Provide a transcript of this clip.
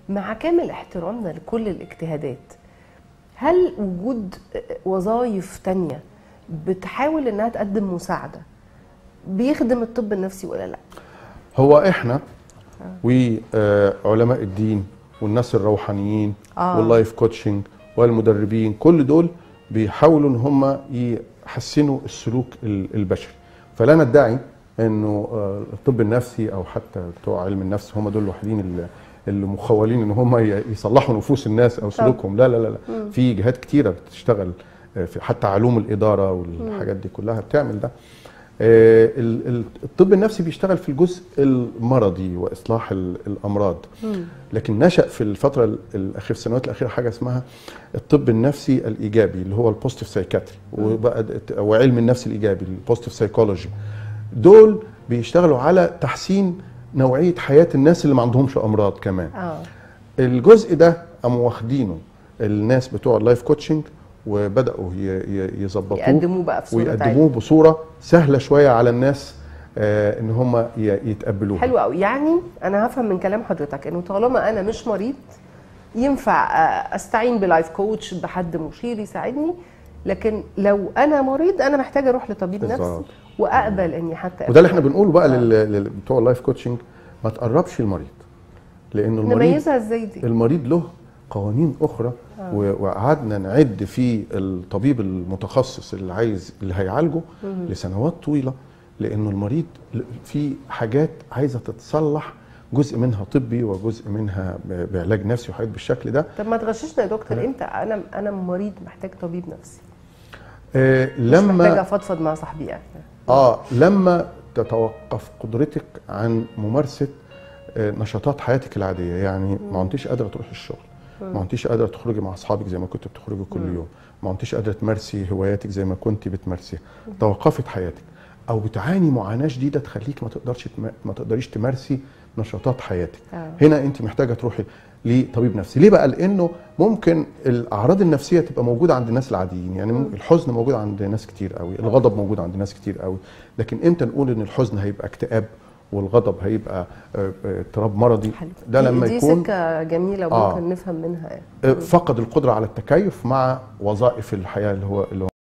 مع كامل احترامنا لكل الاجتهادات هل وجود وظائف تانية بتحاول انها تقدم مساعده بيخدم الطب النفسي ولا لا هو احنا وعلماء الدين والناس الروحانيين آه. واللايف كوتشنج والمدربين كل دول بيحاولوا ان هم يحسنوا السلوك ال- البشري فلا ندعي انه آه، الطب النفسي او حتى بتوع علم النفس هم دول الوحيدين اللي اللي مخولين ان هم ي- يصلحوا نفوس الناس او سلوكهم لا لا لا, لا. في جهات كتيره بتشتغل آه، في حتى علوم الاداره والحاجات دي كلها بتعمل ده آه، ال- ال- الطب النفسي بيشتغل في الجزء المرضي واصلاح ال- الامراض لكن نشا في الفتره ال- الاخيره في السنوات الاخيره حاجه اسمها الطب النفسي الايجابي اللي هو البوزيتيف سايكاتري وبقى د- وعلم النفس الايجابي البوزيتيف سايكولوجي دول بيشتغلوا على تحسين نوعيه حياه الناس اللي ما عندهمش امراض كمان اه الجزء ده قاموا واخدينه الناس بتوع اللايف كوتشنج وبداوا ي- ي- يظبطوه يقدموه بقى في صوره ويقدموه بصوره سهله شويه على الناس آه ان هم ي- يتقبلوها حلو قوي يعني انا هفهم من كلام حضرتك انه طالما انا مش مريض ينفع آه، استعين بلايف كوتش بحد مشير يساعدني لكن لو انا مريض انا محتاجه اروح لطبيب بالظبط. نفسي واقبل اني حتى وده اللي احنا بنقوله بقى لل- لل- بتوع اللايف كوتشنج ما تقربش المريض لان المريض نميزها ازاي دي المريض له قوانين اخرى و- وقعدنا نعد في الطبيب المتخصص اللي عايز اللي هيعالجه لسنوات طويله لانه المريض ل- في حاجات عايزه تتصلح جزء منها طبي وجزء منها ب- بعلاج نفسي وحاجات بالشكل ده طب ما تغششنا يا دكتور امتى انا انا مريض محتاج طبيب نفسي آه مش محتاجه لما افضفض مع صاحبي يعني اه لما تتوقف قدرتك عن ممارسه آه، نشاطات حياتك العاديه يعني ما كنتيش قادره تروحي الشغل ما كنتيش قادره تخرجي مع اصحابك زي ما كنت بتخرجي كل يوم ما كنتيش قادره تمارسي هواياتك زي ما كنت بتمارسيها توقفت حياتك او بتعاني معاناه شديده تخليك ما تقدرش تم... ما تقدريش تمارسي نشاطات حياتك آه. هنا انت محتاجه تروحي لطبيب نفسي ليه بقى لانه ممكن الاعراض النفسيه تبقى موجوده عند الناس العاديين يعني ممكن الحزن موجود عند ناس كتير قوي الغضب موجود عند ناس كتير قوي لكن امتى نقول ان الحزن هيبقى اكتئاب والغضب هيبقى آه، آه، اضطراب مرضي حلو ده دي- لما دي يكون سكه جميله آه. وممكن نفهم منها يعني آه، فقد القدره على التكيف مع وظائف الحياه اللي هو اللي هو